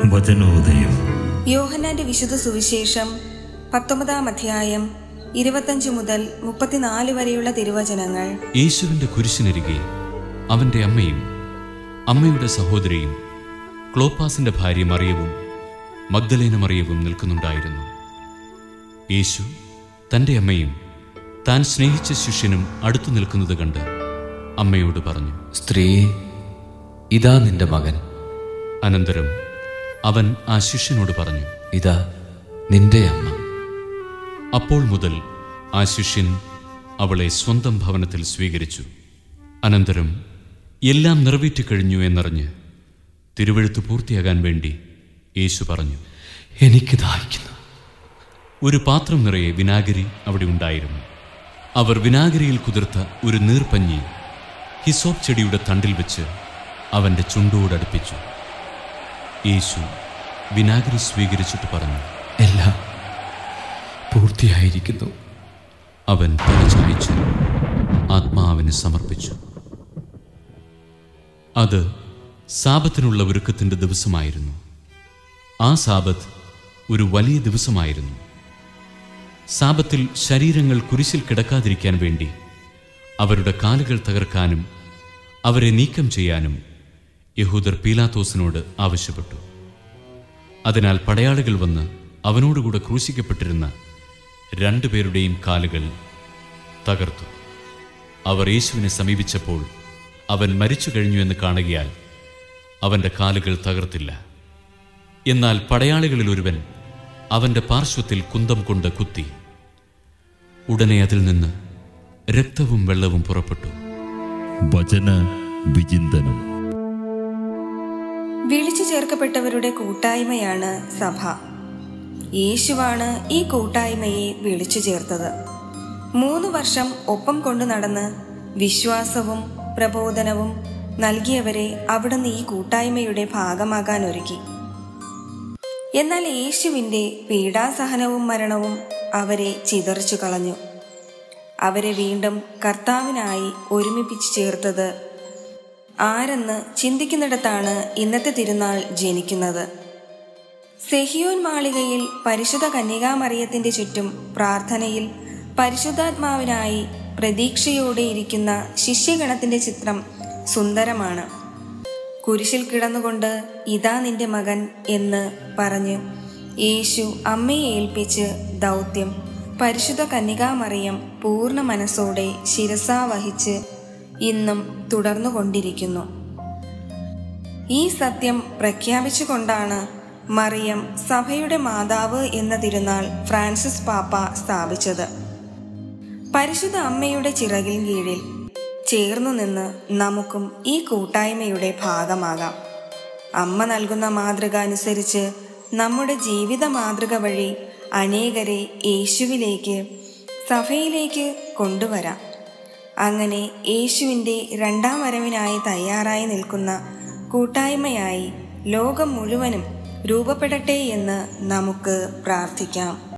വചനോദയം യോഹന്നാന്റെ വിശുദ്ധ സുവിശേഷം പത്തൊമ്പതാം അധ്യായം ഇരുപത്തഞ്ച് മുതൽ മുപ്പത്തിനാല് വരെയുള്ള തിരുവചനങ്ങൾ യേശുവിന്റെ കുരിശിനരികെ അവന്റെ അമ്മയും അമ്മയുടെ സഹോദരിയും ക്ലോപ്പാസിന്റെ ഭാര്യ മറിയവും മഗ്ദലേന മറിയവും നിൽക്കുന്നുണ്ടായിരുന്നു യേശു തന്റെ അമ്മയും താൻ സ്നേഹിച്ച ശിഷ്യനും അടുത്തു നിൽക്കുന്നത് കണ്ട് അമ്മയോട് പറഞ്ഞു സ്ത്രീയെ ഇതാ നിന്റെ മകൻ അനന്തരം അവൻ ആ ശിഷ്യനോട് പറഞ്ഞു ഇതാ നിന്റെ അമ്മ അപ്പോൾ മുതൽ ആ ശിഷ്യൻ അവളെ സ്വന്തം ഭവനത്തിൽ സ്വീകരിച്ചു അനന്തരം എല്ലാം നിറവേറ്റിക്കഴിഞ്ഞു എന്നറിഞ്ഞ് തിരുവഴുത്ത് പൂർത്തിയാകാൻ വേണ്ടി യേശു പറഞ്ഞു എനിക്ക് ദാഹിക്കുന്നു ഒരു പാത്രം നിറയെ വിനാഗിരി അവിടെ ഉണ്ടായിരുന്നു അവർ വിനാഗിരിയിൽ കുതിർത്ത ഒരു നീർപ്പഞ്ഞി ഹിസോപ്പ് ചെടിയുടെ തണ്ടിൽ വെച്ച് അവന്റെ ചുണ്ടോടടുപ്പിച്ചു യേശു വിനാഗിരി സ്വീകരിച്ചിട്ട് പറഞ്ഞു എല്ലാം പൂർത്തിയായിരിക്കുന്നു അവൻ തലചായ്ച്ച് ആത്മാവിന് സമർപ്പിച്ചു അത് സാപത്തിനുള്ള ഒരുക്കത്തിന്റെ ദിവസമായിരുന്നു ആ സാപത്ത് ഒരു വലിയ ദിവസമായിരുന്നു സാപത്തിൽ ശരീരങ്ങൾ കുരിശിൽ കിടക്കാതിരിക്കാൻ വേണ്ടി അവരുടെ കാലുകൾ തകർക്കാനും അവരെ നീക്കം ചെയ്യാനും യഹൂദർ പീലാത്തോസിനോട് ആവശ്യപ്പെട്ടു അതിനാൽ പടയാളികൾ വന്ന് അവനോടുകൂടെ ക്രൂശിക്കപ്പെട്ടിരുന്ന രണ്ടുപേരുടെയും കാലുകൾ തകർത്തു അവർ യേശുവിനെ സമീപിച്ചപ്പോൾ അവൻ മരിച്ചു കഴിഞ്ഞു എന്ന് കാണുകയാൽ അവന്റെ കാലുകൾ തകർത്തില്ല എന്നാൽ പടയാളികളിൽ ഒരുവൻ അവന്റെ പാർശ്വത്തിൽ കുന്തം കൊണ്ട് കുത്തി ഉടനെ അതിൽ നിന്ന് രക്തവും വെള്ളവും പുറപ്പെട്ടു വചന വിചിന്തനം വിളിച്ചു ചേർക്കപ്പെട്ടവരുടെ കൂട്ടായ്മയാണ് സഭ യേശുവാണ് ഈ കൂട്ടായ്മയെ വിളിച്ചു ചേർത്തത് മൂന്ന് വർഷം ഒപ്പം കൊണ്ടു നടന്ന് വിശ്വാസവും പ്രബോധനവും നൽകിയവരെ അവിടുന്ന് ഈ കൂട്ടായ്മയുടെ ഭാഗമാകാൻ ഒരുക്കി എന്നാൽ യേശുവിൻ്റെ പീഡാസഹനവും മരണവും അവരെ ചിതറിച്ചു കളഞ്ഞു അവരെ വീണ്ടും കർത്താവിനായി ഒരുമിപ്പിച്ച് ചേർത്തത് ആരെന്ന് ചിന്തിക്കുന്നിടത്താണ് ഇന്നത്തെ തിരുനാൾ ജനിക്കുന്നത് സെഹിയോൻ മാളികയിൽ പരിശുദ്ധ കന്യകാമറിയത്തിന്റെ ചുറ്റും പ്രാർത്ഥനയിൽ പരിശുദ്ധാത്മാവിനായി പ്രതീക്ഷയോടെ ഇരിക്കുന്ന ശിഷ്യഗണത്തിന്റെ ചിത്രം സുന്ദരമാണ് കുരിശിൽ കിടന്നുകൊണ്ട് ഇതാ നിന്റെ മകൻ എന്ന് പറഞ്ഞ് യേശു അമ്മയെ ഏൽപ്പിച്ച് ദൗത്യം പരിശുദ്ധ കന്യകാമറിയം പൂർണ്ണ മനസ്സോടെ ശിരസാ വഹിച്ച് ഇന്നും തുടർന്നുകൊണ്ടിരിക്കുന്നു ഈ സത്യം പ്രഖ്യാപിച്ചുകൊണ്ടാണ് മറിയം സഭയുടെ മാതാവ് എന്ന തിരുനാൾ ഫ്രാൻസിസ് പാപ്പ സ്ഥാപിച്ചത് പരിശുദ്ധ അമ്മയുടെ ചിറകിൻ കീഴിൽ ചേർന്നു നിന്ന് നമുക്കും ഈ കൂട്ടായ്മയുടെ ഭാഗമാകാം അമ്മ നൽകുന്ന മാതൃക അനുസരിച്ച് നമ്മുടെ ജീവിത മാതൃക വഴി അനേകരെ യേശുവിലേക്ക് സഭയിലേക്ക് കൊണ്ടുവരാം അങ്ങനെ യേശുവിൻ്റെ രണ്ടാം വരവിനായി തയ്യാറായി നിൽക്കുന്ന കൂട്ടായ്മയായി ലോകം മുഴുവനും രൂപപ്പെടട്ടെ എന്ന് നമുക്ക് പ്രാർത്ഥിക്കാം